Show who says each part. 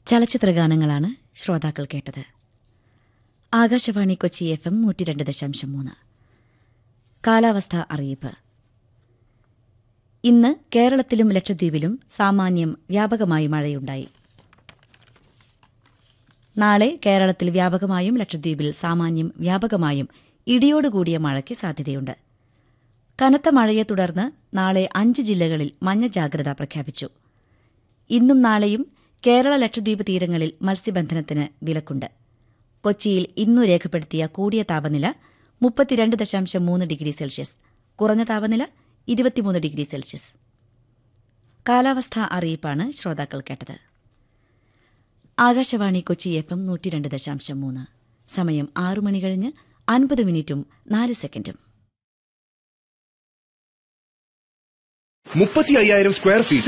Speaker 1: ചലച്ചിത്ര ഗാനങ്ങളാണ് ശ്രോതാക്കൾ കേട്ടത് ആകാശവാണി കൊച്ചി എഫ് എം നൂറ്റി രണ്ട് ദശാംശം മൂന്ന് കാലാവസ്ഥ അറിയിപ്പ് ഇന്ന് കേരളത്തിലും ലക്ഷദ്വീപിലും സാമാന്യം വ്യാപകമായി മഴയുണ്ടായി നാളെ കേരളത്തിൽ വ്യാപകമായും ലക്ഷദ്വീപിൽ സാമാന്യം വ്യാപകമായും ഇടിയോടുകൂടിയ മഴയ്ക്ക് സാധ്യതയുണ്ട് കനത്ത മഴയെ തുടർന്ന് നാളെ അഞ്ച് ജില്ലകളിൽ മഞ്ഞ ജാഗ്രത പ്രഖ്യാപിച്ചു ഇന്നും നാളെയും കേരള ലക്ഷദ്വീപ് തീരങ്ങളിൽ മത്സ്യബന്ധനത്തിന് വിലക്കുണ്ട് കൊച്ചിയിൽ ഇന്നു രേഖപ്പെടുത്തിയ കൂടിയ താപനില മുപ്പത്തിരണ്ട് ദശാംശം മൂന്ന് ഡിഗ്രി സെൽഷ്യസ് കുറഞ്ഞ താപനില ഇരുപത്തിമൂന്ന് ഡിഗ്രി സെൽഷ്യസ് കാലാവസ്ഥാ അറിയിപ്പാണ് ശ്രോതാക്കൾ കേട്ടത് ആകാശവാണി കൊച്ചി എഫ് എം നൂറ്റിരണ്ട് ദശാംശം മൂന്ന് സമയം ആറു മണി കഴിഞ്ഞ് അൻപത് മിനിറ്റും നാല് സെക്കൻഡും
Speaker 2: മുപ്പത്തി അയ്യായിരം സ്ക്വയർ ഫീറ്റ്